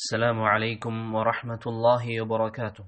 السلام عليكم ورحمة الله وبركاته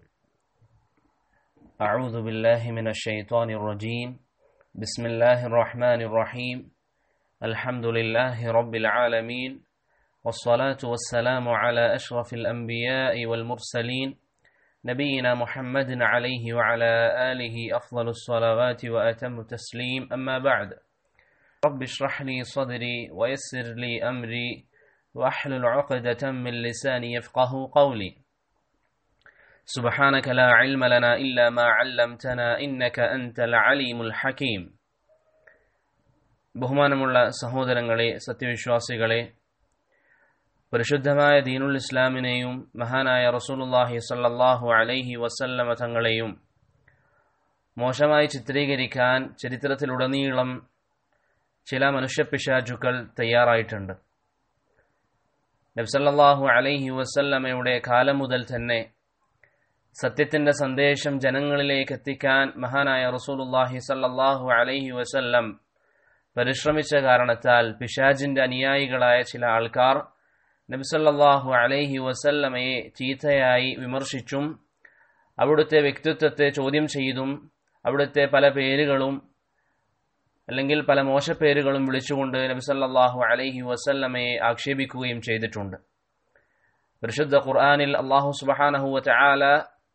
أعوذ بالله من الشيطان الرجيم بسم الله الرحمن الرحيم الحمد لله رب العالمين والصلاة والسلام على أشرف الأنبياء والمرسلين نبينا محمد عليه وعلى آله أفضل الصلوات وأتم التسليم أما بعد رب اشرح لي صدري ويسر لي أمري واحلل عقدة من لساني يفقه قولي سبحانك لا علم لنا إلا ما علمتنا إنك أنت العليم الحكيم ബഹുമാനമുള്ള സഹോദരങ്ങളെ സത്യവിശ്വാസികളെ പരിശുദ്ധമായ ദീനുൽ ഇസ്ലാമിനെയും മഹാനായ റസൂലുല്ലാഹി സല്ലല്ലാഹു അലൈഹി വസല്ലമ തങ്ങളെയും മോശമായി ചിത്രീകരിക്കാൻ ചരിത്രത്തിലുടനീളം ചില മനുഷ്യപിശാചുക്കൾ തയ്യാറായിട്ടുണ്ട് നബ്സല്ലാഹു അലൈഹി വസല്ലമയുടെ കാലം മുതൽ തന്നെ സത്യത്തിന്റെ സന്ദേശം ജനങ്ങളിലേക്ക് എത്തിക്കാൻ മഹാനായ റസൂലുല്ലാഹി സല്ലല്ലാഹു അലൈഹി വസല്ലം പരിശ്രമിച്ച കാരണത്താൽ പിശാജിന്റെ അനുയായികളായ ചില ആൾക്കാർ നബ്സല്ലാഹു അലൈഹി വസല്ലമയെ ചീത്തയായി വിമർശിച്ചും അവിടുത്തെ വ്യക്തിത്വത്തെ ചോദ്യം ചെയ്തും അവിടുത്തെ പല പേരുകളും അല്ലെങ്കിൽ പല മോശപ്പേരുകളും വിളിച്ചുകൊണ്ട് നബിസല്ലാഹു അലൈഹി വസല്ലമയെ ആക്ഷേപിക്കുകയും ചെയ്തിട്ടുണ്ട് പരിശുദ്ധ ഖുർആാനിൽ അള്ളാഹു സുബഹാനഹുവ ചാല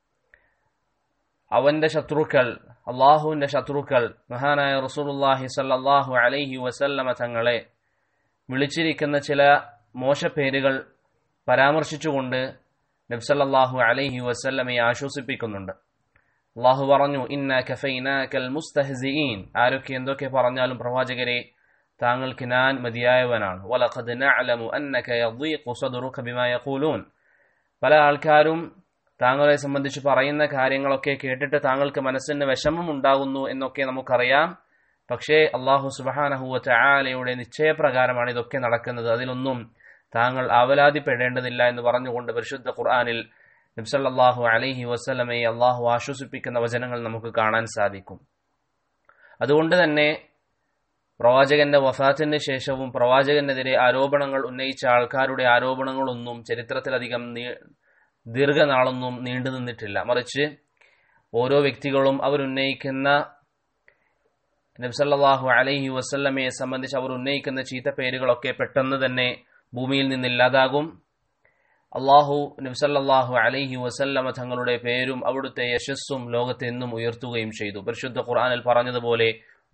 അവന്റെ ശത്രുക്കൾ അള്ളാഹുവിന്റെ ശത്രുക്കൾ മഹാനായ റസൂലുല്ലാഹി സല്ലാഹു അലൈഹി വസല്ലമ തങ്ങളെ വിളിച്ചിരിക്കുന്ന ചില മോശപ്പേരുകൾ പരാമർശിച്ചുകൊണ്ട് നബ്സല്ലാഹു അലൈഹി വസല്ലമയെ ആശ്വസിപ്പിക്കുന്നുണ്ട് അള്ളാഹു പറഞ്ഞു ഇന്ന കഫൈനാക്കൽ മുസ്തഹ്സിഈൻ ആരൊക്കെ എന്തൊക്കെ പറഞ്ഞാലും പ്രവാചകരെ താങ്കൾക്ക് ഞാൻ മതിയായവനാണ് വലഖദ് നഅലമു അന്നക യضيق صدرك ബിമാ യഖൂലൂൻ പല ആൾക്കാരും താങ്കളെ സംബന്ധിച്ച് പറയുന്ന കാര്യങ്ങളൊക്കെ കേട്ടിട്ട് താങ്കൾക്ക് മനസ്സിന് വിഷമം ഉണ്ടാകുന്നു എന്നൊക്കെ നമുക്കറിയാം പക്ഷേ അള്ളാഹു സുബഹാനഹുവ ചായാലയുടെ നിശ്ചയപ്രകാരമാണ് ഇതൊക്കെ നടക്കുന്നത് അതിലൊന്നും താങ്കൾ ആവലാതിപ്പെടേണ്ടതില്ല എന്ന് പറഞ്ഞുകൊണ്ട് പരിശുദ്ധ ഖുർആാനിൽ നബ്സല്ലാഹു അലൈഹി വസ്ലമയെ അള്ളാഹു ആശ്വസിപ്പിക്കുന്ന വചനങ്ങൾ നമുക്ക് കാണാൻ സാധിക്കും അതുകൊണ്ട് തന്നെ പ്രവാചകന്റെ വഫാത്തിന് ശേഷവും പ്രവാചകനെതിരെ ആരോപണങ്ങൾ ഉന്നയിച്ച ആൾക്കാരുടെ ആരോപണങ്ങളൊന്നും ചരിത്രത്തിലധികം ദീർഘനാളൊന്നും നീണ്ടു നിന്നിട്ടില്ല മറിച്ച് ഓരോ വ്യക്തികളും അവരുന്നയിക്കുന്ന നബ്സല്ലാഹു അലൈഹി വസല്ലമയെ സംബന്ധിച്ച് അവർ ഉന്നയിക്കുന്ന ചീത്ത പേരുകളൊക്കെ പെട്ടെന്ന് തന്നെ ഭൂമിയിൽ നിന്നില്ലാതാകും അള്ളാഹു നബ്സല്ലാഹു അലൈഹി വസല്ലമ തങ്ങളുടെ പേരും അവിടുത്തെ യശസ്സും ലോകത്തെന്നും ഉയർത്തുകയും ചെയ്തു പരിശുദ്ധ ഖുർആനിൽ പറഞ്ഞതുപോലെ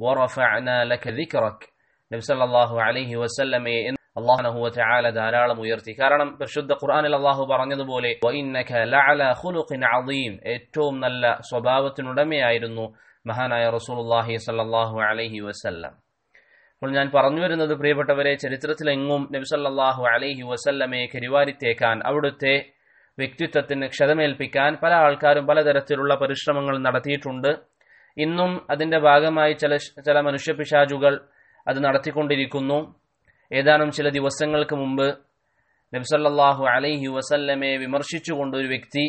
നബ്സല്ലാഹു അലൈഹി വസല്ലമയെ അള്ളാഹു ചാല ധാരാളം ഉയർത്തി കാരണം പരിശുദ്ധ ഖുർആനിൽ അള്ളാഹു പറഞ്ഞതുപോലെ ഏറ്റവും നല്ല സ്വഭാവത്തിനുടമയായിരുന്നു മഹാനായ റസൂലുല്ലാഹി സല്ലാഹു അലൈഹി വസല്ലം അപ്പോൾ ഞാൻ പറഞ്ഞു വരുന്നത് പ്രിയപ്പെട്ടവരെ ചരിത്രത്തിലെങ്ങും നബിസല്ലാഹു അലൈഹി വസല്ലമയെ കരിവാരിത്തേക്കാൻ അവിടുത്തെ വ്യക്തിത്വത്തിന് ക്ഷതമേൽപ്പിക്കാൻ പല ആൾക്കാരും പലതരത്തിലുള്ള പരിശ്രമങ്ങൾ നടത്തിയിട്ടുണ്ട് ഇന്നും അതിന്റെ ഭാഗമായി ചില ചില മനുഷ്യപിശാചുകൾ അത് നടത്തിക്കൊണ്ടിരിക്കുന്നു ഏതാനും ചില ദിവസങ്ങൾക്ക് മുമ്പ് നബ്സല്ലാഹു അലൈഹി വസല്ലമയെ വിമർശിച്ചുകൊണ്ട് ഒരു വ്യക്തി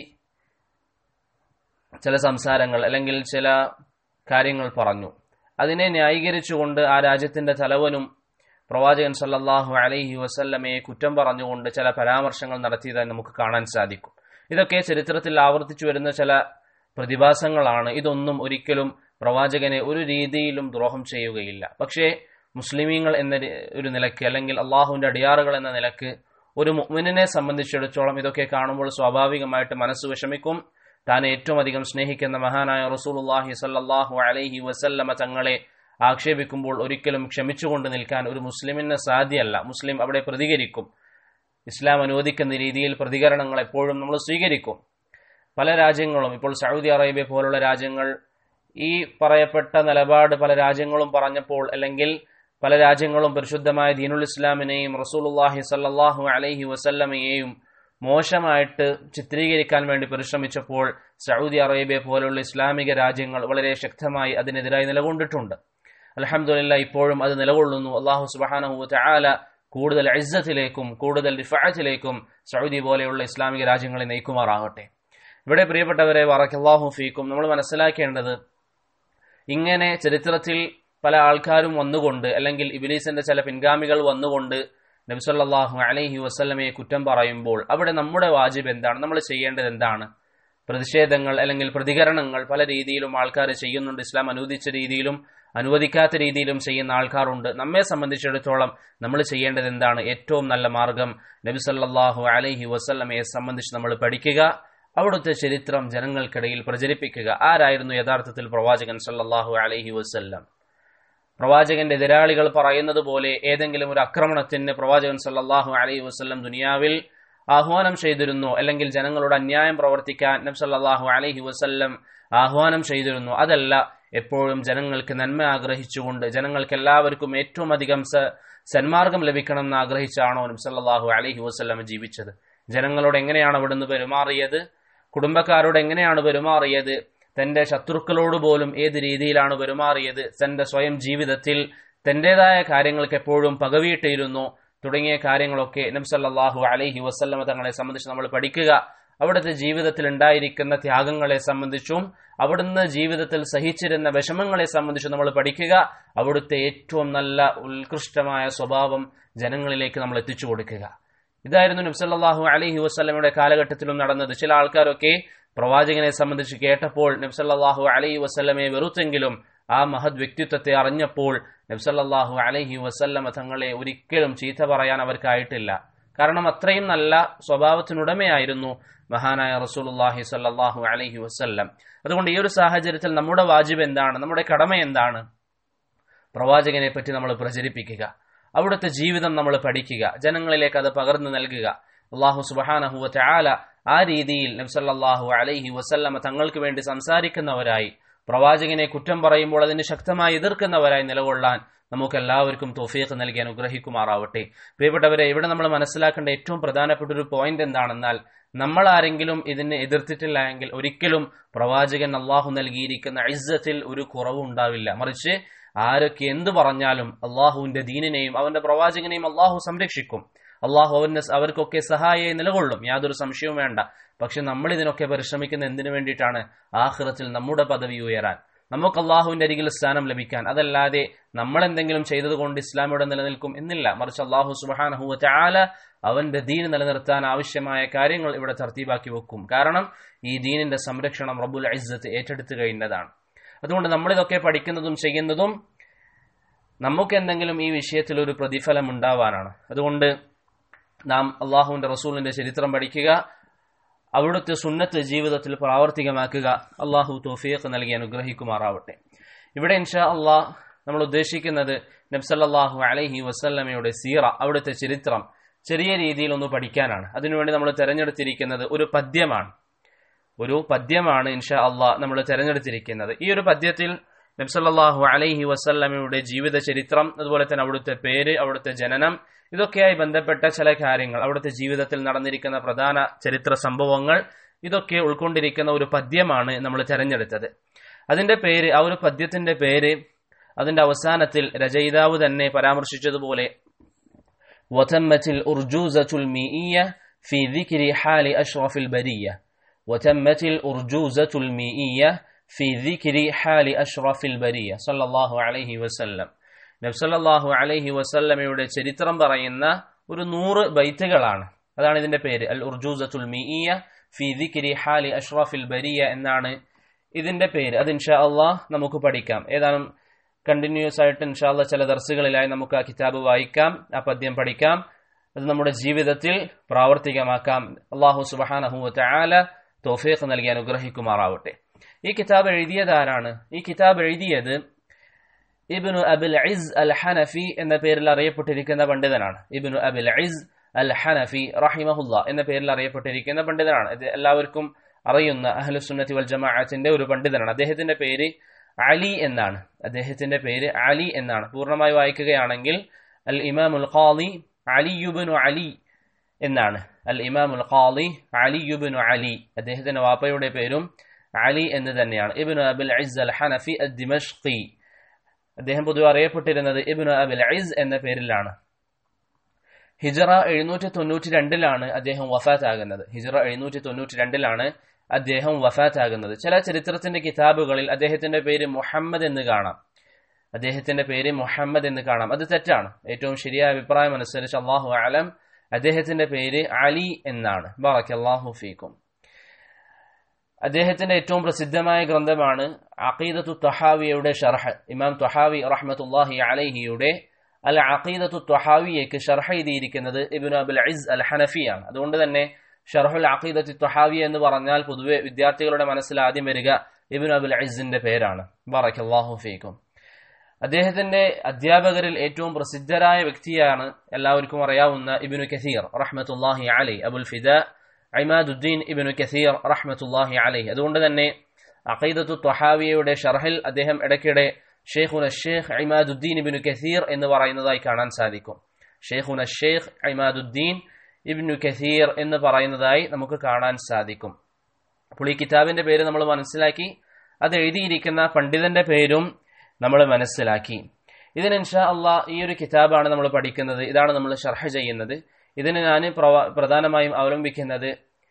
ചില സംസാരങ്ങൾ അല്ലെങ്കിൽ ചില കാര്യങ്ങൾ പറഞ്ഞു അതിനെ ന്യായീകരിച്ചുകൊണ്ട് ആ രാജ്യത്തിന്റെ തലവനും പ്രവാചകൻ സല്ലല്ലാഹു അലൈഹി വസല്ലമയെ കുറ്റം പറഞ്ഞുകൊണ്ട് ചില പരാമർശങ്ങൾ നടത്തിയതായി നമുക്ക് കാണാൻ സാധിക്കും ഇതൊക്കെ ചരിത്രത്തിൽ ആവർത്തിച്ചു വരുന്ന ചില പ്രതിഭാസങ്ങളാണ് ഇതൊന്നും ഒരിക്കലും പ്രവാചകനെ ഒരു രീതിയിലും ദ്രോഹം ചെയ്യുകയില്ല പക്ഷേ മുസ്ലിമീങ്ങൾ എന്ന ഒരു നിലക്ക് അല്ലെങ്കിൽ അള്ളാഹുവിന്റെ അടിയാറുകൾ എന്ന നിലക്ക് ഒരു മുഅ്മിനെ സംബന്ധിച്ചിടത്തോളം ഇതൊക്കെ കാണുമ്പോൾ സ്വാഭാവികമായിട്ട് മനസ്സ് വിഷമിക്കും താൻ ഏറ്റവും അധികം സ്നേഹിക്കുന്ന മഹാനായ റസൂലുല്ലാഹി സല്ലാഹു അലൈഹി വസല്ലമ തങ്ങളെ ആക്ഷേപിക്കുമ്പോൾ ഒരിക്കലും ക്ഷമിച്ചുകൊണ്ട് നിൽക്കാൻ ഒരു മുസ്ലിമിന് സാധ്യമല്ല മുസ്ലിം അവിടെ പ്രതികരിക്കും ഇസ്ലാം അനുവദിക്കുന്ന രീതിയിൽ പ്രതികരണങ്ങൾ എപ്പോഴും നമ്മൾ സ്വീകരിക്കും പല രാജ്യങ്ങളും ഇപ്പോൾ സൗദി അറേബ്യ പോലുള്ള രാജ്യങ്ങൾ ഈ പറയപ്പെട്ട നിലപാട് പല രാജ്യങ്ങളും പറഞ്ഞപ്പോൾ അല്ലെങ്കിൽ പല രാജ്യങ്ങളും പരിശുദ്ധമായ ദീനുൽ ഇസ്ലാമിനെയും റസൂലുല്ലാഹി സല്ലാഹു അലൈഹി വസല്ലമയെയും മോശമായിട്ട് ചിത്രീകരിക്കാൻ വേണ്ടി പരിശ്രമിച്ചപ്പോൾ സൗദി അറേബ്യ പോലുള്ള ഇസ്ലാമിക രാജ്യങ്ങൾ വളരെ ശക്തമായി അതിനെതിരായി നിലകൊണ്ടിട്ടുണ്ട് അലഹമുല്ല ഇപ്പോഴും അത് നിലകൊള്ളുന്നു അള്ളാഹു സുബാനഹു ചാല കൂടുതൽ ഇസ്സത്തിലേക്കും കൂടുതൽ റിഫാറ്റിലേക്കും സൗദി പോലെയുള്ള ഇസ്ലാമിക രാജ്യങ്ങളെ നയിക്കുമാറാകട്ടെ ഇവിടെ പ്രിയപ്പെട്ടവരെ വറക്കല്ലാഹു ഫീക്കും നമ്മൾ മനസ്സിലാക്കേണ്ടത് ഇങ്ങനെ ചരിത്രത്തിൽ പല ആൾക്കാരും വന്നുകൊണ്ട് അല്ലെങ്കിൽ ഇബിലീസിന്റെ ചില പിൻഗാമികൾ വന്നുകൊണ്ട് നബ്സല്ലാഹു അലൈഹി വസ്ലമയെ കുറ്റം പറയുമ്പോൾ അവിടെ നമ്മുടെ വാജിബ് എന്താണ് നമ്മൾ ചെയ്യേണ്ടത് എന്താണ് പ്രതിഷേധങ്ങൾ അല്ലെങ്കിൽ പ്രതികരണങ്ങൾ പല രീതിയിലും ആൾക്കാർ ചെയ്യുന്നുണ്ട് ഇസ്ലാം അനുവദിച്ച രീതിയിലും അനുവദിക്കാത്ത രീതിയിലും ചെയ്യുന്ന ആൾക്കാരുണ്ട് നമ്മെ സംബന്ധിച്ചിടത്തോളം നമ്മൾ ചെയ്യേണ്ടത് എന്താണ് ഏറ്റവും നല്ല മാർഗം നബി സല്ലാഹു അലൈഹി വസ്ലമയെ സംബന്ധിച്ച് നമ്മൾ പഠിക്കുക അവിടുത്തെ ചരിത്രം ജനങ്ങൾക്കിടയിൽ പ്രചരിപ്പിക്കുക ആരായിരുന്നു യഥാർത്ഥത്തിൽ പ്രവാചകൻ സല്ലാഹു അലൈഹി വസ്ല്ലം പ്രവാചകന്റെ എതിരാളികൾ പറയുന്നത് പോലെ ഏതെങ്കിലും ഒരു ആക്രമണത്തിന് പ്രവാചകൻ സല്ലാഹു അലൈഹി വസ്ല്ലം ദുനിയാവിൽ ആഹ്വാനം ചെയ്തിരുന്നു അല്ലെങ്കിൽ ജനങ്ങളോട് അന്യായം പ്രവർത്തിക്കാൻ നബ്സല്ലാഹു അലൈഹി വസ്ല്ലം ആഹ്വാനം ചെയ്തിരുന്നു അതല്ല എപ്പോഴും ജനങ്ങൾക്ക് നന്മ ആഗ്രഹിച്ചുകൊണ്ട് ജനങ്ങൾക്ക് എല്ലാവർക്കും ഏറ്റവും അധികം സന്മാർഗം ലഭിക്കണം എന്ന് ആഗ്രഹിച്ചാണോ നബ്സല്ലാഹു അലൈഹി വസ്ല്ലം ജീവിച്ചത് ജനങ്ങളോട് എങ്ങനെയാണ് അവിടുന്ന് പെരുമാറിയത് കുടുംബക്കാരോട് എങ്ങനെയാണ് പെരുമാറിയത് തന്റെ ശത്രുക്കളോട് പോലും ഏത് രീതിയിലാണ് പെരുമാറിയത് തന്റെ സ്വയം ജീവിതത്തിൽ തന്റേതായ കാര്യങ്ങൾക്ക് എപ്പോഴും പകവീട്ടിയിരുന്നു തുടങ്ങിയ കാര്യങ്ങളൊക്കെ നബ്സല്ലാഹു അലൈഹി വസ്ല്ലമ തങ്ങളെ സംബന്ധിച്ച് നമ്മൾ പഠിക്കുക അവിടുത്തെ ജീവിതത്തിൽ ഉണ്ടായിരിക്കുന്ന ത്യാഗങ്ങളെ സംബന്ധിച്ചും അവിടുന്ന് ജീവിതത്തിൽ സഹിച്ചിരുന്ന വിഷമങ്ങളെ സംബന്ധിച്ചും നമ്മൾ പഠിക്കുക അവിടുത്തെ ഏറ്റവും നല്ല ഉത്കൃഷ്ടമായ സ്വഭാവം ജനങ്ങളിലേക്ക് നമ്മൾ എത്തിച്ചു കൊടുക്കുക ഇതായിരുന്നു നബ്സല്ലാഹു അലൈഹി വസ്ലമയുടെ കാലഘട്ടത്തിലും നടന്നത് ചില ആൾക്കാരൊക്കെ പ്രവാചകനെ സംബന്ധിച്ച് കേട്ടപ്പോൾ നബ്സല്ലാഹു അലൈഹി വസ്ലമയെ വെറുത്തെങ്കിലും ആ മഹത് വ്യക്തിത്വത്തെ അറിഞ്ഞപ്പോൾ നബ്സല്ലാഹു അലൈഹി വസല്ലമ തങ്ങളെ ഒരിക്കലും ചീത്ത പറയാൻ അവർക്കായിട്ടില്ല കാരണം അത്രയും നല്ല സ്വഭാവത്തിനുടമയായിരുന്നു മഹാനായ റസൂലുല്ലാഹി സല്ലാഹു അലൈഹി വസ്ല്ലം അതുകൊണ്ട് ഈ ഒരു സാഹചര്യത്തിൽ നമ്മുടെ വാജിബ് എന്താണ് നമ്മുടെ കടമ എന്താണ് പ്രവാചകനെ പറ്റി നമ്മൾ പ്രചരിപ്പിക്കുക അവിടുത്തെ ജീവിതം നമ്മൾ പഠിക്കുക ജനങ്ങളിലേക്ക് അത് പകർന്നു നൽകുക അള്ളാഹു സുബാനഹുവ ചാല ആ രീതിയിൽ നബ്സല്ലാഹു അലൈഹി വസല്ലമ തങ്ങൾക്ക് വേണ്ടി സംസാരിക്കുന്നവരായി പ്രവാചകനെ കുറ്റം പറയുമ്പോൾ അതിന് ശക്തമായി എതിർക്കുന്നവരായി നിലകൊള്ളാൻ നമുക്ക് എല്ലാവർക്കും തോഫീഖ് നൽകി അനുഗ്രഹിക്കുമാറാവട്ടെ പ്രിയപ്പെട്ടവരെ ഇവിടെ നമ്മൾ മനസ്സിലാക്കേണ്ട ഏറ്റവും പ്രധാനപ്പെട്ട ഒരു പോയിന്റ് എന്താണെന്നാൽ നമ്മൾ ആരെങ്കിലും ഇതിനെ എതിർത്തിട്ടില്ല എങ്കിൽ ഒരിക്കലും പ്രവാചകൻ അള്ളാഹു നൽകിയിരിക്കുന്ന ഇസ്സത്തിൽ ഒരു കുറവും ഉണ്ടാവില്ല മറിച്ച് ആരൊക്കെ എന്തു പറഞ്ഞാലും അള്ളാഹുവിന്റെ ദീനിനെയും അവന്റെ പ്രവാചകനെയും അള്ളാഹു സംരക്ഷിക്കും അള്ളാഹു അവന് അവർക്കൊക്കെ സഹായിയായി നിലകൊള്ളും യാതൊരു സംശയവും വേണ്ട പക്ഷെ നമ്മൾ ഇതിനൊക്കെ പരിശ്രമിക്കുന്ന എന്തിനു വേണ്ടിയിട്ടാണ് ആഹ്റത്തിൽ നമ്മുടെ പദവി ഉയരാൻ നമുക്ക് അള്ളാഹുവിന്റെ അരികിൽ സ്ഥാനം ലഭിക്കാൻ അതല്ലാതെ നമ്മൾ എന്തെങ്കിലും ചെയ്തതുകൊണ്ട് ഇസ്ലാം ഇവിടെ നിലനിൽക്കും എന്നില്ല മറിച്ച് അള്ളാഹു സുബാനഹു ചാല അവന്റെ ദീൻ നിലനിർത്താൻ ആവശ്യമായ കാര്യങ്ങൾ ഇവിടെ തർത്തീബാക്കി വെക്കും കാരണം ഈ ദീനിന്റെ സംരക്ഷണം റബ്ബുൽ ഇസ്സത്ത് ഏറ്റെടുത്തു കഴിഞ്ഞതാണ് അതുകൊണ്ട് നമ്മളിതൊക്കെ പഠിക്കുന്നതും ചെയ്യുന്നതും നമുക്ക് എന്തെങ്കിലും ഈ വിഷയത്തിൽ ഒരു പ്രതിഫലം ഉണ്ടാവാനാണ് അതുകൊണ്ട് നാം അള്ളാഹുവിന്റെ റസൂലിന്റെ ചരിത്രം പഠിക്കുക അവിടുത്തെ സുന്നത്ത് ജീവിതത്തിൽ പ്രാവർത്തികമാക്കുക അള്ളാഹു തോഫീഖ് നൽകി അനുഗ്രഹിക്കുമാറാവട്ടെ ഇവിടെ ഇൻഷാ അള്ളാഹ് നമ്മൾ ഉദ്ദേശിക്കുന്നത് നബ്സല്ലാഹു അലൈഹി വസല്ലമയുടെ സീറ അവിടുത്തെ ചരിത്രം ചെറിയ രീതിയിൽ ഒന്ന് പഠിക്കാനാണ് അതിനുവേണ്ടി നമ്മൾ തിരഞ്ഞെടുത്തിരിക്കുന്നത് ഒരു പദ്യമാണ് ഒരു പദ്യമാണ് ഇൻഷാ അള്ളാഹ് നമ്മൾ തിരഞ്ഞെടുത്തിരിക്കുന്നത് ഈ ഒരു പദ്യത്തിൽ നബ്സല്ലാഹു അലൈഹി വസല്ലമയുടെ ജീവിത ചരിത്രം അതുപോലെ തന്നെ അവിടുത്തെ പേര് അവിടുത്തെ ജനനം ഇതൊക്കെയായി ബന്ധപ്പെട്ട ചില കാര്യങ്ങൾ അവിടുത്തെ ജീവിതത്തിൽ നടന്നിരിക്കുന്ന പ്രധാന ചരിത്ര സംഭവങ്ങൾ ഇതൊക്കെ ഉൾക്കൊണ്ടിരിക്കുന്ന ഒരു പദ്യമാണ് നമ്മൾ തെരഞ്ഞെടുത്തത് അതിന്റെ പേര് ആ ഒരു പദ്യത്തിന്റെ പേര് അതിന്റെ അവസാനത്തിൽ രചയിതാവ് തന്നെ പരാമർശിച്ചതുപോലെ وتمت الأرجوزة المئية في ذكر حال أشرف البرية وتمت الأرجوزة المئية في ذكر حال أشرف البرية صلى الله عليه وسلم നബ്സല്ലാഹു അലൈഹി വസല്ലമയുടെ ചരിത്രം പറയുന്ന ഒരു നൂറ് ബൈത്തുകളാണ് അതാണ് ഇതിന്റെ പേര് അൽ ഉർജൂസത്തുൽ മിഇയ ഫി ദിക്രി ഹാലി അഷ്റഫിൽ ബരിയ എന്നാണ് ഇതിന്റെ പേര് അത് ഇൻഷാ അള്ളാഹ് നമുക്ക് പഠിക്കാം ഏതാനും കണ്ടിന്യൂസ് ആയിട്ട് ഇൻഷാ അള്ളാഹ് ചില ദർസുകളിലായി നമുക്ക് ആ കിതാബ് വായിക്കാം ആ പദ്യം പഠിക്കാം അത് നമ്മുടെ ജീവിതത്തിൽ പ്രാവർത്തികമാക്കാം അള്ളാഹു സുബഹാനഹു ആല തോഫീഖ് നൽകി അനുഗ്രഹിക്കുമാറാവട്ടെ ഈ കിതാബ് എഴുതിയതാരാണ് ഈ കിതാബ് എഴുതിയത് Ibnu Abul Izz al Hanafi എന്ന പേരിൽ അറിയപ്പെട്ടിരിക്കുന്ന പണ്ഡിതനാണ് Ibnu Abul Izz al Hanafi റഹിമഹുല്ല എന്ന പേരിൽ അറിയപ്പെട്ടിരിക്കുന്ന പണ്ഡിതനാണ് ഇത് എല്ലാവർക്കും അറിയുന്ന അഹ്ലുസുന്നത്തി വൽ ജമാഅത്തിന്റെ ഒരു പണ്ഡിതനാണ് അദ്ദേഹത്തിന്റെ പേര് അലി എന്നാണ് അദ്ദേഹത്തിന്റെ പേര് അലി എന്നാണ് പൂർണ്ണമായി വായിക്കുകയാണെങ്കിൽ അൽ ഇമാമുൽ ഖാലി അലിയുബിനു അലി എന്നാണ് അൽ ഇമാമുൽ ഖാലി അലിയുബിനു അലി അദ്ദേഹത്തിന്റെ വാപ്പയുടെ പേരും അലി എന്ന് തന്നെയാണ് Ibnu Abul Izz al Hanafi al Dimashqi അദ്ദേഹം പൊതുവെ അറിയപ്പെട്ടിരുന്നത് ഇബ്നു അബുൽ ഐസ് എന്ന പേരിലാണ് ഹിജറ എഴുന്നൂറ്റി തൊണ്ണൂറ്റി രണ്ടിലാണ് അദ്ദേഹം വഫാത്ത് ആകുന്നത് ഹിജറ എഴുന്നൂറ്റി തൊണ്ണൂറ്റി രണ്ടിലാണ് അദ്ദേഹം വഫാത്ത് ആകുന്നത് ചില ചരിത്രത്തിന്റെ കിതാബുകളിൽ അദ്ദേഹത്തിന്റെ പേര് മുഹമ്മദ് എന്ന് കാണാം അദ്ദേഹത്തിന്റെ പേര് മുഹമ്മദ് എന്ന് കാണാം അത് തെറ്റാണ് ഏറ്റവും ശരിയായ അഭിപ്രായം അനുസരിച്ച് അള്ളാഹു അലം അദ്ദേഹത്തിന്റെ പേര് അലി എന്നാണ് ബാറക് അള്ളാഹു ഫീക്കും അദ്ദേഹത്തിന്റെ ഏറ്റവും പ്രസിദ്ധമായ ഗ്രന്ഥമാണ് അഖീദത്തു ത്വഹാവിയുടെ ഷർഹ് ഇമാം ത്വഹാവി റഹ്മത്തുല്ലാഹി അലഹിയുടെ അൽ അഖീദത്തു ത്വഹാവിയേക്ക് ഷർഹ് ചെയ്തിരിക്കുന്നത് ഇബിൻ അബുൽ ഇസ് അൽ ഹനഫിയാണ് അതുകൊണ്ട് തന്നെ ഷർഹുൽ അഖീദത്തു ത്വഹാവി എന്ന് പറഞ്ഞാൽ പൊതുവെ വിദ്യാർത്ഥികളുടെ മനസ്സിൽ ആദ്യം വരിക ഇബിൻ അബുൽ ഇസിന്റെ പേരാണ് ബാറക് അള്ളാഹു ഫീക്കും അദ്ദേഹത്തിന്റെ അധ്യാപകരിൽ ഏറ്റവും പ്രസിദ്ധരായ വ്യക്തിയാണ് എല്ലാവർക്കും അറിയാവുന്ന ഇബിനു കസീർ റഹ്മത്തുല്ലാഹി അലി അബുൽ ഫിദ ഐമാദുദ്ദീൻ ഇബിനു കസീർ റഹ്മത്തുല്ലാഹി അലി അതുകൊണ്ട് തന്നെ അഖീദത്തു ത്വഹാവിയയുടെ ഷർഹിൽ അദ്ദേഹം ഇടയ്ക്കിടെ ഷെയ്ഖുന ഷെയ്ഖ് ഐമാദുദ്ദീൻ ഇബിനു കസീർ എന്ന് പറയുന്നതായി കാണാൻ സാധിക്കും ഷെയ്ഖുന ഷെയ്ഖ് ഐമാദുദ്ദീൻ ഇബിനു കസീർ എന്ന് പറയുന്നതായി നമുക്ക് കാണാൻ സാധിക്കും അപ്പോൾ ഈ കിതാബിന്റെ പേര് നമ്മൾ മനസ്സിലാക്കി അത് എഴുതിയിരിക്കുന്ന പണ്ഡിതന്റെ പേരും നമ്മൾ മനസ്സിലാക്കി ഇതിന് ഇൻഷാ അള്ളാ ഈ ഒരു കിതാബാണ് നമ്മൾ പഠിക്കുന്നത് ഇതാണ് നമ്മൾ ഷർഹ ചെയ്യുന്നത് ഇതിന് ഞാൻ പ്രധാനമായും അവലംബിക്കുന്നത്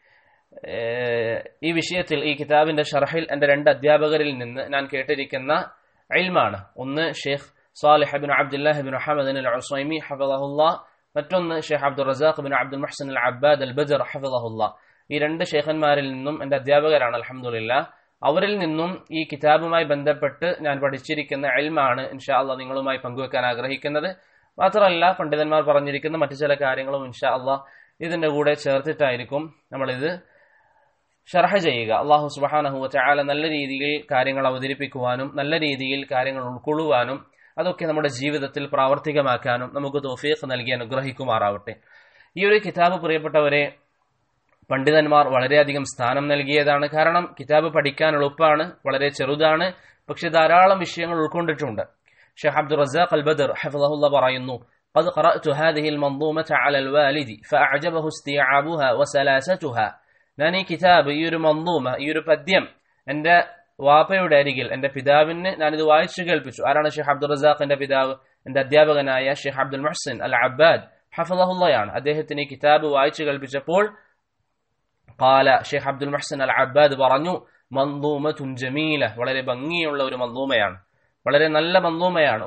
ഈ വിഷയത്തിൽ ഈ കിതാബിന്റെ ഷർഹിൽ എൻ്റെ രണ്ട് അധ്യാപകരിൽ നിന്ന് ഞാൻ കേട്ടിരിക്കുന്ന ഇൽമാണ് ഒന്ന് Sheikh Salih bin Abdullah bin Ahmad al Usaimi ഹഫദഹുല്ല മറ്റൊന്ന് Sheikh Abdul Razzaq bin Abdul Muhsin al Abbad al Badr ഹഫദഹുല്ല ഈ രണ്ട് ഷെയ്ഖന്മാരിൽ നിന്നും എൻ്റെ അധ്യാപകരാണ് അലഹമുല്ല അവരിൽ നിന്നും ഈ കിതാബുമായി ബന്ധപ്പെട്ട് ഞാൻ പഠിച്ചിരിക്കുന്ന എൽമാണ് ഇൻഷാ അള്ളാഹ് നിങ്ങളുമായി പങ്കുവെക്കാൻ ആഗ്രഹിക്കുന്നത് മാത്രമല്ല പണ്ഡിതന്മാർ പറഞ്ഞിരിക്കുന്ന മറ്റു ചില കാര്യങ്ങളും ഇൻഷാ അള്ളാഹ് ഇതിന്റെ കൂടെ ചേർത്തിട്ടായിരിക്കും നമ്മളിത് ഷർഹ ചെയ്യുക അള്ളാഹു സുബാനഹു ചാല നല്ല രീതിയിൽ കാര്യങ്ങൾ അവതരിപ്പിക്കുവാനും നല്ല രീതിയിൽ കാര്യങ്ങൾ ഉൾക്കൊള്ളുവാനും അതൊക്കെ നമ്മുടെ ജീവിതത്തിൽ പ്രാവർത്തികമാക്കാനും നമുക്ക് തോഫീഖ് നൽകി അനുഗ്രഹിക്കുമാറാവട്ടെ ഈ ഒരു കിതാബ് പ്രിയപ്പെട്ടവരെ പണ്ഡിതന്മാർ വളരെയധികം സ്ഥാനം നൽകിയതാണ് കാരണം കിതാബ് പഠിക്കാൻ എളുപ്പമാണ് വളരെ ചെറുതാണ് പക്ഷെ ധാരാളം വിഷയങ്ങൾ ഉൾക്കൊണ്ടിട്ടുണ്ട് ഷെയ്ഖ് അബ്ദുൾ റസാഖ് അൽ ബദർ ഹഫിദഹുല്ല പറയുന്നു قد قرأت هذه المنظومة على الوالد فأعجبه استيعابها وسلاستها ഞാൻ ഈ കിതാബ് ഈ ഒരു മന്ദൂമ ഈ ഒരു പദ്യം എന്റെ വാപ്പയുടെ അരികിൽ എന്റെ പിതാവിന് ഞാനിത് വായിച്ചു കേൾപ്പിച്ചു ആരാണ് ഷെയ്ഖ് അബ്ദുൾ റസാഖിന്റെ പിതാവ് എന്റെ അധ്യാപകനായ ഷെയ്ഖ് അബ്ദുൽ മുഹസിൻ അൽ അബ്ബാദ് ഹഫദഹുല്ലയാണ് അദ്ദേഹത്തിന് ഈ കിതാബ് വായിച്ചു കേൾപ്പിച്ചപ്പോൾ قال ഷെയ്ഖ് അബ്ദുൽ മുഹസിൻ അൽ അബ്ബാദ് പറഞ്ഞു മന്ദൂമത്തുൻ ജമീല വളരെ ഭംഗിയുള്ള ഒരു മന്ദൂമയാണ് വളരെ നല്ല മന്ദൂമയാണ്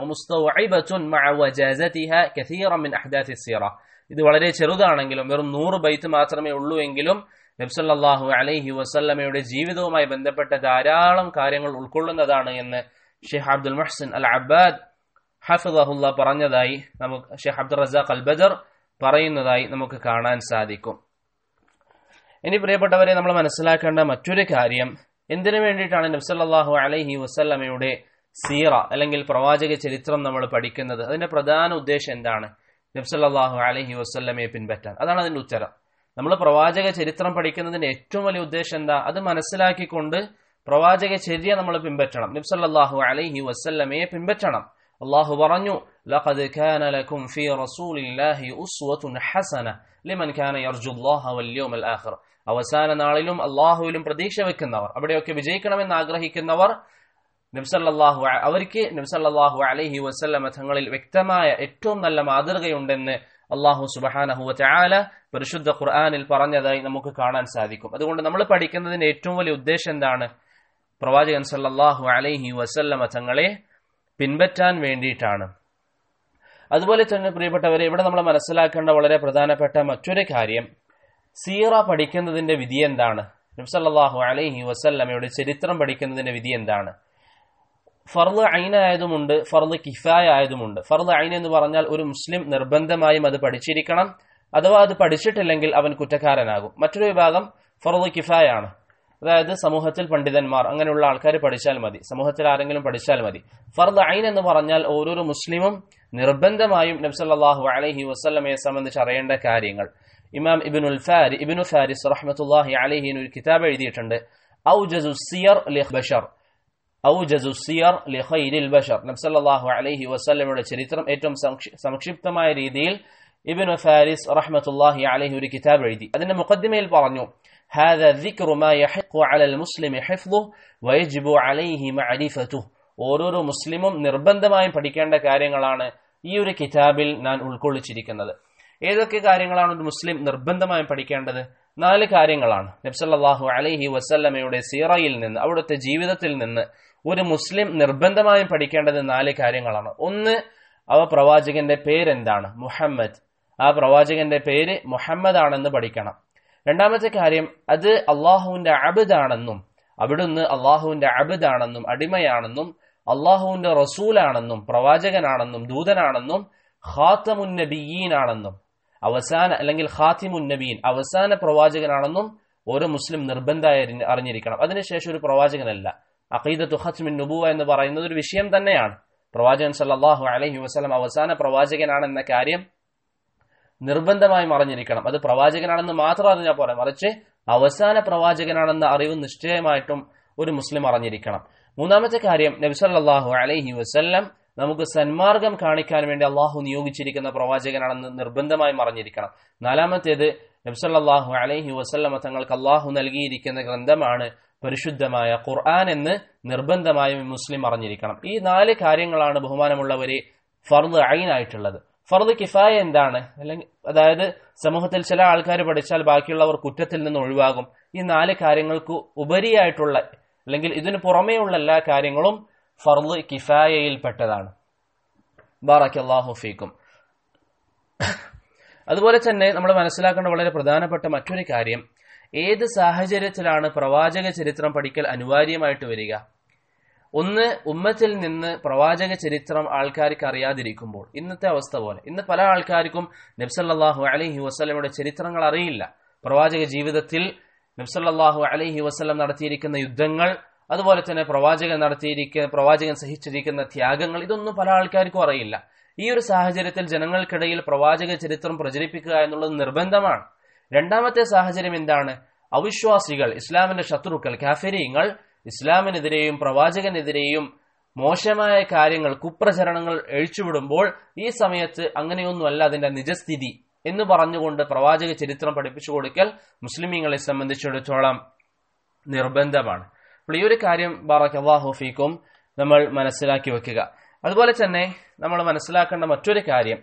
ഇത് വളരെ ചെറുതാണെങ്കിലും വെറും നൂറ് ബൈത്ത് മാത്രമേ ഉള്ളൂ എങ്കിലും നബ്സല്ലാഹു അലൈഹി വസല്ലമയുടെ ജീവിതവുമായി ബന്ധപ്പെട്ട ധാരാളം കാര്യങ്ങൾ ഉൾക്കൊള്ളുന്നതാണ് എന്ന് ഷെയ്ഖ് അബ്ദുൽ മുഹസിൻ അൽ അബ്ബാദ് ഹഫിദഹുല്ല പറഞ്ഞതായി നമുക്ക് ഷെയ്ഖ് അബ്ദുൽ റസാഖ് അൽ ബദർ പറയുന്നതായി നമുക്ക് കാണാൻ സാധിക്കും ഇനി പ്രിയപ്പെട്ടവരെ നമ്മൾ മനസ്സിലാക്കേണ്ട മറ്റൊരു കാര്യം എന്തിനു വേണ്ടിയിട്ടാണ് നബ്സല്ലാഹു അലൈഹി വസല്ലമയുടെ സീറ അല്ലെങ്കിൽ പ്രവാചക ചരിത്രം നമ്മൾ പഠിക്കുന്നത് അതിന്റെ പ്രധാന ഉദ്ദേശം എന്താണ് നബ്സല്ലാഹു അലൈഹി വസല്ലമയെ പിൻപറ്റാൻ അതാണ് അതിന്റെ ഉത്തരം നമ്മൾ പ്രവാചക ചരിത്രം പഠിക്കുന്നതിന്റെ ഏറ്റവും വലിയ ഉദ്ദേശം എന്താ അത് മനസ്സിലാക്കിക്കൊണ്ട് പ്രവാചക ചര്യ നമ്മൾ പിൻപറ്റണം നബ്സല്ലാഹു അലൈഹി വസല്ലമയെ പിൻപറ്റണം അള്ളാഹു പറഞ്ഞു لقد كان لكم في رسول الله أسوة حسنة لمن كان يرجو الله واليوم الآخر അവസാന നാളിലും അള്ളാഹുവിലും പ്രതീക്ഷ വെക്കുന്നവർ അവിടെയൊക്കെ വിജയിക്കണമെന്ന് ആഗ്രഹിക്കുന്നവർ നബ്സല്ലാഹു അവർക്ക് നബ്സല്ലാഹു അലൈഹി വസല്ലമ തങ്ങളിൽ വ്യക്തമായ ഏറ്റവും നല്ല മാതൃകയുണ്ടെന്ന് അള്ളാഹു സുബഹാനഹുവ ചാല പരിശുദ്ധ ഖുർആാനിൽ പറഞ്ഞതായി നമുക്ക് കാണാൻ സാധിക്കും അതുകൊണ്ട് നമ്മൾ പഠിക്കുന്നതിന്റെ ഏറ്റവും വലിയ ഉദ്ദേശം എന്താണ് പ്രവാചകൻ സല്ലാഹു അലൈഹി വസല്ലമ തങ്ങളെ പിൻപറ്റാൻ വേണ്ടിയിട്ടാണ് അതുപോലെ തന്നെ പ്രിയപ്പെട്ടവരെ ഇവിടെ നമ്മൾ മനസ്സിലാക്കേണ്ട വളരെ പ്രധാനപ്പെട്ട മറ്റൊരു കാര്യം സീറ പഠിക്കുന്നതിന്റെ വിധി എന്താണ് നബ്സല്ലാഹു അലൈഹി വസല്ലമയുടെ ചരിത്രം പഠിക്കുന്നതിന്റെ വിധി എന്താണ് ഫർദ് ഐൻ ആയതുമുണ്ട് ഫർദ് കിഫായ ആയതുമുണ്ട് ഫർദ് ഐൻ എന്ന് പറഞ്ഞാൽ ഒരു മുസ്ലിം നിർബന്ധമായും അത് പഠിച്ചിരിക്കണം അഥവാ അത് പഠിച്ചിട്ടില്ലെങ്കിൽ അവൻ കുറ്റക്കാരനാകും മറ്റൊരു വിഭാഗം ഫർദ് കിഫായാണ് അതായത് സമൂഹത്തിൽ പണ്ഡിതന്മാർ അങ്ങനെയുള്ള ആൾക്കാർ പഠിച്ചാൽ മതി സമൂഹത്തിൽ ആരെങ്കിലും പഠിച്ചാൽ മതി ഫർദ് ഐൻ എന്ന് പറഞ്ഞാൽ ഓരോരോ മുസ്ലിമും നിർബന്ധമായും നബ്സല്ലാഹു അലൈഹി വസ്ലമയെ സംബന്ധിച്ച് അറിയേണ്ട കാര്യങ്ങൾ ഇമാം ഇബിനുൽ ഫാരി ഇബിനു ഫാരിസ് റഹ്മത്തുല്ലാഹി അലഹിൻ ഒരു കിതാബ് എഴുതിയിട്ടുണ്ട് ഔജസു സിയർ ലിഹ് ബഷർ ഔജസു സിയർ ലിഖൈരിൽ ബഷർ നബ്സല്ലാഹു അലൈഹി വസ്ലമയുടെ ചരിത്രം ഏറ്റവും സംക്ഷിപ്തമായ രീതിയിൽ ഇബിനു ഫാരിസ് റഹ്മത്തുല്ലാഹി അലഹി ഒരു കിതാബ് എഴുതി അതിന്റെ മുഖദ്ദിമയിൽ പറഞ്ഞു هذا ذكر ما يحق على المسلم حفظه ويجب عليه معرفته ഓരോരോ മുസ്ലിമും നിർബന്ധമായും പഠിക്കേണ്ട കാര്യങ്ങളാണ് ഈ ഒരു കിതാബിൽ ഞാൻ ഉൾക്കൊള്ളിച്ചിരിക്കുന്നത് ഏതൊക്കെ കാര്യങ്ങളാണ് ഒരു മുസ്ലിം നിർബന്ധമായും പഠിക്കേണ്ടത് നാല് കാര്യങ്ങളാണ് നബ്സല്ലാഹു അലൈഹി വസല്ലമയുടെ സീറയിൽ നിന്ന് അവിടുത്തെ ജീവിതത്തിൽ നിന്ന് ഒരു മുസ്ലിം നിർബന്ധമായും പഠിക്കേണ്ടത് നാല് കാര്യങ്ങളാണ് ഒന്ന് അവ പ്രവാചകന്റെ പേരെന്താണ് മുഹമ്മദ് ആ പ്രവാചകന്റെ പേര് മുഹമ്മദ് ആണെന്ന് പഠിക്കണം രണ്ടാമത്തെ കാര്യം അത് അള്ളാഹുവിന്റെ അബിദാണെന്നും അവിടുന്ന് അള്ളാഹുവിന്റെ അബിദാണെന്നും അടിമയാണെന്നും അള്ളാഹുവിന്റെ റസൂലാണെന്നും പ്രവാചകനാണെന്നും ദൂതനാണെന്നും ഖാത്തമുൻ നബിയീനാണെന്നും അവസാന അല്ലെങ്കിൽ ഖാത്തിമുൻ നബീൻ അവസാന പ്രവാചകനാണെന്നും ഓരോ മുസ്ലിം നിർബന്ധമായി അറിഞ്ഞ് അറിഞ്ഞിരിക്കണം അതിനുശേഷം ഒരു പ്രവാചകനല്ല അഖീദത്തു ഖത്മിൻ നുബുവ എന്ന് പറയുന്നത് ഒരു വിഷയം തന്നെയാണ് പ്രവാചകൻ സല്ലല്ലാഹു അലൈഹി വസല്ലം അവസാന പ്രവാചകനാണെന്ന കാര്യം നിർബന്ധമായും അറിഞ്ഞിരിക്കണം അത് പ്രവാചകനാണെന്ന് മാത്രം അറിഞ്ഞാൽ പോരാ മറിച്ച് അവസാന പ്രവാചകനാണെന്ന അറിവ് നിശ്ചയമായിട്ടും ഒരു മുസ്ലിം അറിഞ്ഞിരിക്കണം മൂന്നാമത്തെ കാര്യം നബിസല്ലാഹു അലൈഹി വസല്ലം നമുക്ക് സന്മാർഗം കാണിക്കാൻ വേണ്ടി അള്ളാഹു നിയോഗിച്ചിരിക്കുന്ന പ്രവാചകനാണെന്ന് നിർബന്ധമായും അറിഞ്ഞിരിക്കണം നാലാമത്തേത് നബ്സല്ലാഹു അലൈഹി വസല്ലമ തങ്ങൾക്ക് അള്ളാഹു നൽകിയിരിക്കുന്ന ഗ്രന്ഥമാണ് പരിശുദ്ധമായ ഖുർആൻ എന്ന് നിർബന്ധമായും മുസ്ലിം അറിഞ്ഞിരിക്കണം ഈ നാല് കാര്യങ്ങളാണ് ബഹുമാനമുള്ളവരെ ഫർദ് ഐനായിട്ടുള്ളത് ഫർദ് കിഫായ എന്താണ് അല്ലെങ്കിൽ അതായത് സമൂഹത്തിൽ ചില ആൾക്കാർ പഠിച്ചാൽ ബാക്കിയുള്ളവർ കുറ്റത്തിൽ നിന്ന് ഒഴിവാകും ഈ നാല് കാര്യങ്ങൾക്ക് ഉപരിയായിട്ടുള്ള അല്ലെങ്കിൽ ഇതിനു പുറമേയുള്ള എല്ലാ കാര്യങ്ങളും ഫർദ് കിഫായയിൽപ്പെട്ടതാണ് ബാറക്കല്ലാഹു ഫീക്കും അതുപോലെ തന്നെ നമ്മൾ മനസ്സിലാക്കേണ്ട വളരെ പ്രധാനപ്പെട്ട മറ്റൊരു കാര്യം ഏത് സാഹചര്യത്തിലാണ് പ്രവാചക ചരിത്രം പഠിക്കൽ അനിവാര്യമായിട്ട് വരിക ഒന്ന് ഉമ്മത്തിൽ നിന്ന് പ്രവാചക ചരിത്രം ആൾക്കാർക്ക് അറിയാതിരിക്കുമ്പോൾ ഇന്നത്തെ അവസ്ഥ പോലെ ഇന്ന് പല ആൾക്കാർക്കും നബ്സല്ലാഹു അലഹി വസ്ലമയുടെ ചരിത്രങ്ങൾ അറിയില്ല പ്രവാചക ജീവിതത്തിൽ നബ്സല്ലാഹു അലഹി വസ്ലം നടത്തിയിരിക്കുന്ന യുദ്ധങ്ങൾ അതുപോലെ തന്നെ പ്രവാചകൻ നടത്തിയിരിക്കുന്ന പ്രവാചകൻ സഹിച്ചിരിക്കുന്ന ത്യാഗങ്ങൾ ഇതൊന്നും പല ആൾക്കാർക്കും അറിയില്ല ഈ ഒരു സാഹചര്യത്തിൽ ജനങ്ങൾക്കിടയിൽ പ്രവാചക ചരിത്രം പ്രചരിപ്പിക്കുക എന്നുള്ളത് നിർബന്ധമാണ് രണ്ടാമത്തെ സാഹചര്യം എന്താണ് അവിശ്വാസികൾ ഇസ്ലാമിന്റെ ശത്രുക്കൾ കാഫിരിങ്ങൾ ഇസ്ലാമിനെതിരെയും പ്രവാചകനെതിരെയും മോശമായ കാര്യങ്ങൾ കുപ്രചരണങ്ങൾ അഴിച്ചുവിടുമ്പോൾ ഈ സമയത്ത് അങ്ങനെയൊന്നുമല്ല അതിന്റെ നിജസ്ഥിതി എന്ന് പറഞ്ഞുകൊണ്ട് പ്രവാചക ചരിത്രം പഠിപ്പിച്ചു കൊടുക്കൽ മുസ്ലിമീങ്ങളെ സംബന്ധിച്ചിടത്തോളം നിർബന്ധമാണ് അപ്പോൾ ഈ ഒരു കാര്യം ബാറക്കല്ലാഹു ഫീക്കും നമ്മൾ മനസ്സിലാക്കി വെക്കുക അതുപോലെ തന്നെ നമ്മൾ മനസ്സിലാക്കേണ്ട മറ്റൊരു കാര്യം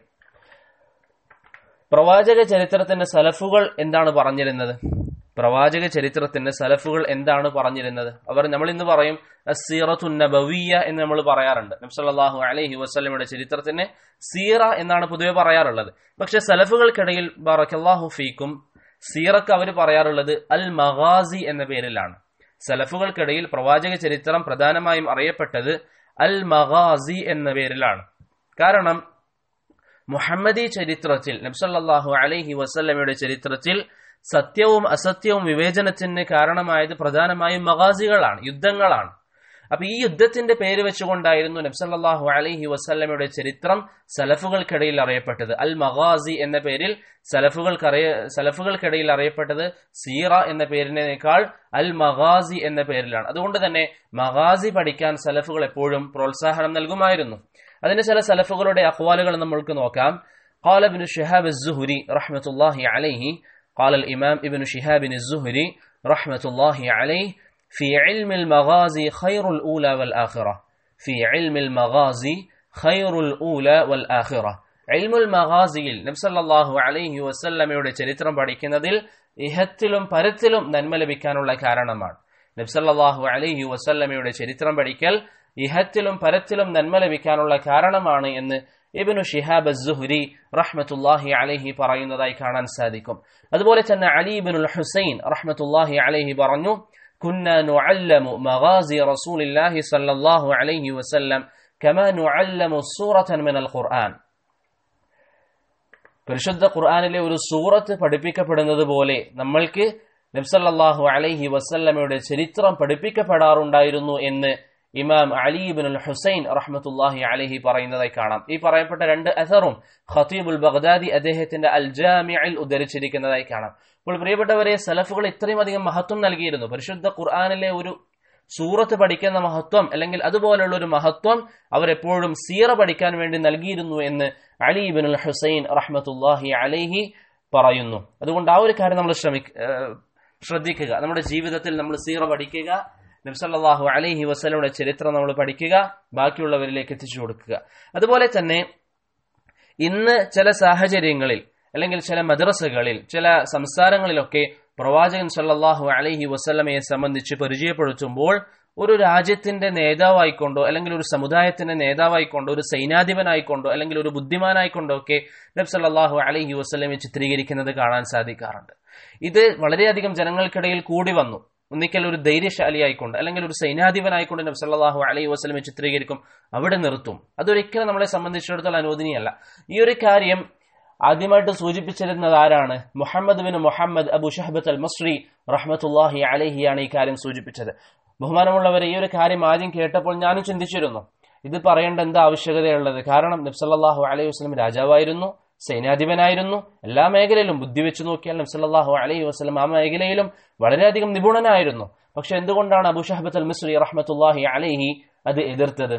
പ്രവാചക ചരിത്രത്തിന്റെ സലഫുകൾ എന്താണ് പറഞ്ഞിരുന്നത് പ്രവാചക ചരിത്രത്തിന്റെ സലഫുകൾ എന്താണ് പറഞ്ഞിരുന്നത് അവർ നമ്മൾ ഇന്ന് പറയും സീറത്തു നബവിയ എന്ന് നമ്മൾ പറയാറുണ്ട് നബ്സല്ലാഹു അലൈഹി വസ്ലമയുടെ ചരിത്രത്തിന് സീറ എന്നാണ് പൊതുവെ പറയാറുള്ളത് പക്ഷെ സലഫുകൾക്കിടയിൽ ബറക്കല്ലാഹു ഫീക്കും സീറക്ക് അവർ പറയാറുള്ളത് അൽ മഗാസി എന്ന പേരിലാണ് സലഫുകൾക്കിടയിൽ പ്രവാചക ചരിത്രം പ്രധാനമായും അറിയപ്പെട്ടത് അൽ മഗാസി എന്ന പേരിലാണ് കാരണം മുഹമ്മദി ചരിത്രത്തിൽ നബ്സല്ലാഹു അലൈഹി വസല്ലമയുടെ ചരിത്രത്തിൽ സത്യവും അസത്യവും വിവേചനത്തിന് കാരണമായത് പ്രധാനമായും മഗാസികളാണ് യുദ്ധങ്ങളാണ് അപ്പൊ ഈ യുദ്ധത്തിന്റെ പേര് വെച്ചുകൊണ്ടായിരുന്നു നബ്സല്ലാഹു അലൈഹി വസല്ലമയുടെ ചരിത്രം സലഫുകൾക്കിടയിൽ അറിയപ്പെട്ടത് അൽ മഗാസി എന്ന പേരിൽ സലഫുകൾക്കറിയ സലഫുകൾക്കിടയിൽ അറിയപ്പെട്ടത് സീറ എന്ന പേരിനേക്കാൾ അൽ മഗാസി എന്ന പേരിലാണ് അതുകൊണ്ട് തന്നെ മഗാസി പഠിക്കാൻ സലഫുകൾ എപ്പോഴും പ്രോത്സാഹനം നൽകുമായിരുന്നു അതിന് ചില സലഫുകളുടെ അഖ്വാലുകൾ നമ്മൾക്ക് നോക്കാം قال ابن شهاب الزهري رحمة الله عليه قال الإمام ابن شهاب الزهري رحمة الله عليه في علم المغازي خير الأولى والآخرة في علم المغازي خير الأولى والآخرة علم المغازيയിൽ നബി സല്ലല്ലാഹു അലൈഹി വസല്ലമയുടെ ചരിത്രം പഠിക്കുന്നതിൽ ഇഹത്തിലും പരത്തിലും നന്മ ലഭിക്കാനുള്ള കാരണമാണ് നബി സല്ലല്ലാഹു അലൈഹി വസല്ലമയുടെ ചരിത്രം പഠിക്കൽ ഇഹത്തിലും പരത്തിലും നന്മ ലഭിക്കാനുള്ള കാരണമാണ് എന്ന് ഇബിനു ഷിഹാബ് സുഹുരി റഹ്മത്തുല്ലാഹി അലഹി പറയുന്നതായി കാണാൻ സാധിക്കും അതുപോലെ തന്നെ അലി ഇബിനുൽ ഹുസൈൻ റഹ്മത്തുല്ലാഹി അലഹി പറഞ്ഞു كنا نعلم مغازي رسول الله صلى الله عليه وسلم كما نعلم سورة من القرآن പരിശുദ്ധ ഖുർആാനിലെ ഒരു സൂറത്ത് പഠിപ്പിക്കപ്പെടുന്നത് പോലെ നമ്മൾക്ക് നബ്സല്ലാഹു അലൈഹി വസല്ലമയുടെ ചരിത്രം പഠിപ്പിക്കപ്പെടാറുണ്ടായിരുന്നു എന്ന് ഇമാം അലി ബിൻ അൽ ഹുസൈൻ റഹ്മത്തുല്ലാഹി അലഹി പറയുന്നതായി കാണാം ഈ പറയപ്പെട്ട രണ്ട് അസറും ഖത്തീബുൽ ബഗ്ദാദി അദ്ദേഹത്തിന്റെ അൽ ജാമിയിൽ ഉദ്ധരിച്ചിരിക്കുന്നതായി കാണാം അപ്പോൾ പ്രിയപ്പെട്ടവരെ സലഫുകൾ ഇത്രയും അധികം മഹത്വം നൽകിയിരുന്നു പരിശുദ്ധ ഖുർആാനിലെ ഒരു സൂറത്ത് പഠിക്കുന്ന മഹത്വം അല്ലെങ്കിൽ അതുപോലുള്ള ഒരു മഹത്വം അവരെപ്പോഴും സീറ പഠിക്കാൻ വേണ്ടി നൽകിയിരുന്നു എന്ന് അലി ബിൻ അൽ ഹുസൈൻ റഹ്മത്തുല്ലാഹി അലൈഹി പറയുന്നു അതുകൊണ്ട് ആ ഒരു കാര്യം നമ്മൾ ശ്രമിക്ക ശ്രദ്ധിക്കുക നമ്മുടെ ജീവിതത്തിൽ നമ്മൾ സീറ പഠിക്കുക നബ്സല്ലാഹു അലൈഹി വസ്ലയുടെ ചരിത്രം നമ്മൾ പഠിക്കുക ബാക്കിയുള്ളവരിലേക്ക് എത്തിച്ചു കൊടുക്കുക അതുപോലെ തന്നെ ഇന്ന് ചില സാഹചര്യങ്ങളിൽ അല്ലെങ്കിൽ ചില മദ്രസകളിൽ ചില സംസ്ഥാനങ്ങളിലൊക്കെ പ്രവാചകൻ സല്ലല്ലാഹു അലൈഹി വസല്ലമയെ സംബന്ധിച്ച് പരിചയപ്പെടുത്തുമ്പോൾ ഒരു രാജ്യത്തിന്റെ നേതാവായിക്കൊണ്ടോ അല്ലെങ്കിൽ ഒരു സമുദായത്തിന്റെ നേതാവായിക്കൊണ്ടോ ഒരു സൈനാധിപനായിക്കൊണ്ടോ അല്ലെങ്കിൽ ഒരു ബുദ്ധിമാനായിക്കൊണ്ടോ ഒക്കെ നബ് സല്ലല്ലാഹു അലൈഹി വസല്ലമയെ ചിത്രീകരിക്കുന്നത് കാണാൻ സാധിക്കാറുണ്ട് ഇത് വളരെയധികം ജനങ്ങൾക്കിടയിൽ കൂടി വന്നു ഒന്നിക്കൽ ഒരു ധൈര്യശാലിയായിക്കൊണ്ട് അല്ലെങ്കിൽ ഒരു സൈനാധിപനായിക്കൊണ്ട് നബി സല്ലല്ലാഹു അലൈഹി വസല്ലമെ ചിത്രീകരിക്കും അവിടെ നിർത്തും അതൊരിക്കലും നമ്മളെ സംബന്ധിച്ചിടത്തോളം അനുവദനീയമല്ല ഈ ഒരു കാര്യം ആദ്യമായിട്ട് സൂചിപ്പിച്ചിരുന്നത് ആരാണ് Muhammad bin Muhammad Abu Shahbat al Masri റഹ്മത്തുല്ലാഹി അലഹിയാണ് ഈ കാര്യം സൂചിപ്പിച്ചത് ബഹുമാനമുള്ളവരെ ഈ ഒരു കാര്യം ആദ്യം കേട്ടപ്പോൾ ഞാനും ചിന്തിച്ചിരുന്നു ഇത് പറയേണ്ട എന്താ ആവശ്യകതയുള്ളത് കാരണം നബ്സല്ലാഹു അലൈഹി വസ്ലം രാജാവായിരുന്നു സൈന്യാധിപനായിരുന്നു എല്ലാ മേഖലയിലും ബുദ്ധി വെച്ച് നോക്കിയാൽ നബ്സല്ലാഹു അലൈഹി വസ്ലം ആ മേഖലയിലും വളരെയധികം നിപുണനായിരുന്നു പക്ഷെ എന്തുകൊണ്ടാണ് അബു ഷഹബത്ത് അൽ മിസ്രി റഹ്മത്തുല്ലാഹി അലൈഹി അത് എതിർത്തത്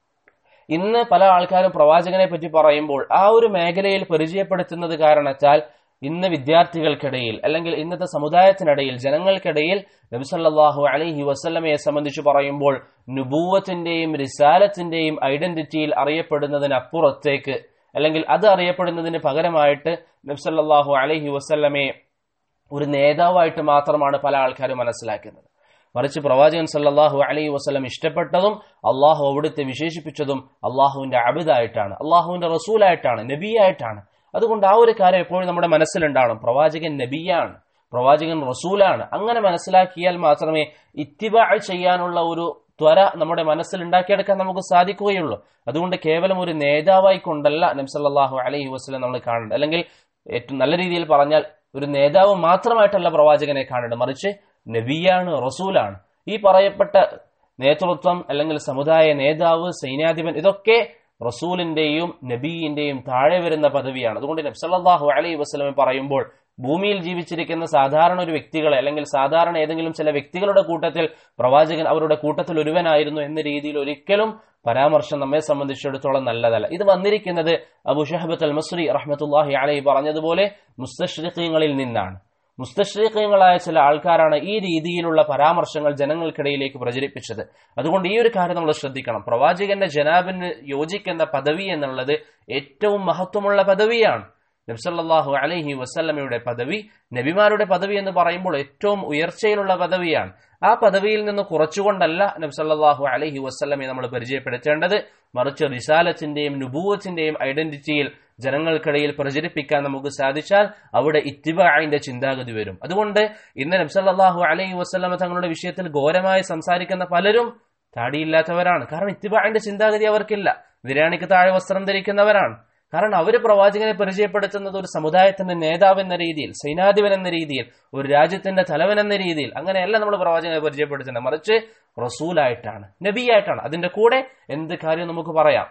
ഇന്ന് പല ആൾക്കാരും പ്രവാചകനെ പറ്റി പറയുമ്പോൾ ആ ഒരു മേഖലയിൽ പരിചയപ്പെടുത്തുന്നത് കാരണത്താൽ ഇന്ന് വിദ്യാർത്ഥികൾക്കിടയിൽ അല്ലെങ്കിൽ ഇന്നത്തെ സമുദായത്തിനിടയിൽ ജനങ്ങൾക്കിടയിൽ നബിസല്ലാഹു അലൈഹി വസല്ലമയെ സംബന്ധിച്ച് പറയുമ്പോൾ നുബൂവത്തിന്റെയും റിസാലത്തിന്റെയും ഐഡന്റിറ്റിയിൽ അറിയപ്പെടുന്നതിനപ്പുറത്തേക്ക് അല്ലെങ്കിൽ അത് അറിയപ്പെടുന്നതിന് പകരമായിട്ട് നബ്സല്ലാഹു അലൈഹി വസല്ലമയെ ഒരു നേതാവായിട്ട് മാത്രമാണ് പല ആൾക്കാരും മനസ്സിലാക്കുന്നത് മറിച്ച് പ്രവാചകൻ സല്ലാഹു അലൈഹി വസ്ലം ഇഷ്ടപ്പെട്ടതും അള്ളാഹു അവിടുത്തെ വിശേഷിപ്പിച്ചതും അള്ളാഹുവിന്റെ അബിദായിട്ടാണ് അള്ളാഹുവിന്റെ റസൂലായിട്ടാണ് നബിയായിട്ടാണ് അതുകൊണ്ട് ആ ഒരു കാര്യം എപ്പോഴും നമ്മുടെ മനസ്സിലുണ്ടാവണം പ്രവാചകൻ നബിയാണ് പ്രവാചകൻ റസൂലാണ് അങ്ങനെ മനസ്സിലാക്കിയാൽ മാത്രമേ ഇത്തിബാ ചെയ്യാനുള്ള ഒരു ത്വര നമ്മുടെ മനസ്സിൽ ഉണ്ടാക്കിയെടുക്കാൻ നമുക്ക് സാധിക്കുകയുള്ളൂ അതുകൊണ്ട് കേവലം ഒരു നേതാവായി കൊണ്ടല്ല നബ്സല്ലാഹു അലൈഹി വസ്ലം നമ്മൾ കാണേണ്ടത് അല്ലെങ്കിൽ ഏറ്റവും നല്ല രീതിയിൽ പറഞ്ഞാൽ ഒരു നേതാവ് മാത്രമായിട്ടല്ല പ്രവാചകനെ കാണേണ്ടത് മറിച്ച് നബിയാണ് റസൂലാണ് ഈ പറയപ്പെട്ട നേതൃത്വം അല്ലെങ്കിൽ സമുദായ നേതാവ് സൈന്യാധിപൻ ഇതൊക്കെ റസൂലിന്റെയും നബീന്റെയും താഴെ വരുന്ന പദവിയാണ് അതുകൊണ്ട് നബ്സല്ലാഹു അലൈഹി വസ്ലമെ പറയുമ്പോൾ ഭൂമിയിൽ ജീവിച്ചിരിക്കുന്ന സാധാരണ ഒരു വ്യക്തികളെ അല്ലെങ്കിൽ സാധാരണ ഏതെങ്കിലും ചില വ്യക്തികളുടെ കൂട്ടത്തിൽ പ്രവാചകൻ അവരുടെ കൂട്ടത്തിൽ ഒരുവനായിരുന്നു എന്ന രീതിയിൽ ഒരിക്കലും പരാമർശം നമ്മെ സംബന്ധിച്ചിടത്തോളം നല്ലതല്ല ഇത് വന്നിരിക്കുന്നത് അബു ഷഹബത്ത് അൽ മസ്രി റഹ്മത്തുല്ലാഹി അലൈഹി പറഞ്ഞതുപോലെ മുസ്തഷ്രിഖീങ്ങളിൽ നിന്നാണ് മുസ്തഷ്രീഖ്യങ്ങളായ ചില ആൾക്കാരാണ് ഈ രീതിയിലുള്ള പരാമർശങ്ങൾ ജനങ്ങൾക്കിടയിലേക്ക് പ്രചരിപ്പിച്ചത് അതുകൊണ്ട് ഈ ഒരു കാര്യം നമ്മൾ ശ്രദ്ധിക്കണം പ്രവാചകന്റെ ജനാബിന് യോജിക്കുന്ന പദവി എന്നുള്ളത് ഏറ്റവും മഹത്വമുള്ള പദവിയാണ് നബ്സല്ലാഹു അലൈഹി വസല്ലമയുടെ പദവി നബിമാരുടെ പദവി എന്ന് പറയുമ്പോൾ ഏറ്റവും ഉയർച്ചയിലുള്ള പദവിയാണ് ആ പദവിയിൽ നിന്ന് കുറച്ചുകൊണ്ടല്ല നബ്സല്ലാഹു അലൈഹി വസ്ല്ലമെ നമ്മൾ പരിചയപ്പെടുത്തേണ്ടത് മറിച്ച് റിസാലത്തിന്റെയും നുബൂവത്തിന്റെയും ഐഡന്റിറ്റിയിൽ ജനങ്ങൾക്കിടയിൽ പ്രചരിപ്പിക്കാൻ നമുക്ക് സാധിച്ചാൽ അവിടെ ഇത്തിബായിന്റെ ചിന്താഗതി വരും അതുകൊണ്ട് ഇന്ന് നബ്സല്ലാഹു അലൈഹി വസ്ലമ തങ്ങളുടെ വിഷയത്തിൽ ഘോരമായി സംസാരിക്കുന്ന പലരും താടിയില്ലാത്തവരാണ് കാരണം ഇത്തിബായിന്റെ ചിന്താഗതി അവർക്കില്ല നിര്യാണിക്ക് താഴെ വസ്ത്രം ധരിക്കുന്നവരാണ് കാരണം അവർ പ്രവാചകനെ പരിചയപ്പെടുത്തുന്നത് ഒരു സമുദായത്തിന്റെ നേതാവ് എന്ന രീതിയിൽ സൈനാധിപൻ എന്ന രീതിയിൽ ഒരു രാജ്യത്തിന്റെ തലവൻ എന്ന രീതിയിൽ അങ്ങനെയല്ല നമ്മൾ പ്രവാചകനെ പരിചയപ്പെടുത്തുന്നത് മറിച്ച് റസൂലായിട്ടാണ് നബിയായിട്ടാണ് അതിന്റെ കൂടെ എന്ത് കാര്യം നമുക്ക് പറയാം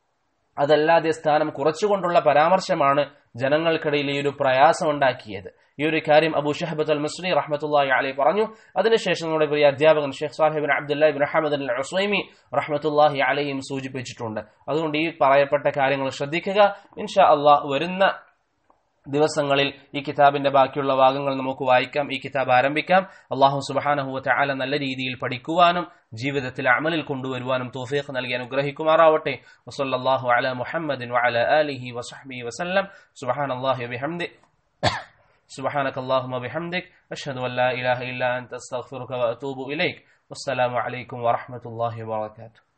അതല്ലാതെ സ്ഥാനം കുറച്ചുകൊണ്ടുള്ള പരാമർശമാണ് ജനങ്ങൾക്കിടയിൽ ഈ ഒരു പ്രയാസം ഉണ്ടാക്കിയത് ഈ ഒരു കാര്യം അബു ഷഹബത്ത് അൽ മസ്രി റഹ്മത്തുല്ലാഹി അലൈ പറഞ്ഞു അതിനുശേഷം നമ്മുടെ പ്രിയ അധ്യാപകൻ ഷെയ്ഖ് സാഹിബിൻ അബ്ദുല്ലാഹിബിൻ അഹമ്മദ് അൽ ഉസ്ലൈമി റഹ്മത്തുല്ലാഹി അലൈയും സൂചിപ്പിച്ചിട്ടുണ്ട് അതുകൊണ്ട് ഈ പറയപ്പെട്ട കാര്യങ്ങൾ ശ്രദ്ധിക്കുക ഇൻഷാ അള്ളാഹ് വരുന്ന ദിവസങ്ങളിൽ ഈ കിതാബിന്റെ ബാക്കിയുള്ള ഭാഗങ്ങൾ നമുക്ക് വായിക്കാം ഈ കിതാബ് ആരംഭിക്കാം അള്ളാഹു സുബാനഹുവ ആല നല്ല രീതിയിൽ പഠിക്കുവാനും ജീവിതത്തിൽ അമലിൽ കൊണ്ടുവരുവാനും തോഫീഖ് നൽകി അനുഗ്രഹിക്കുമാറാവട്ടെ വസല്ലാഹു അല മുഹമ്മദിൻ വഅല ആലിഹി വസഹ്ബി വസല്ലം സുബഹാൻ അള്ളാഹു ബിഹംദി سبحانك اللهم وبحمدك أشهد أن لا إله إلا أنت أستغفرك وأتوب إليك والسلام عليكم ورحمة الله وبركاته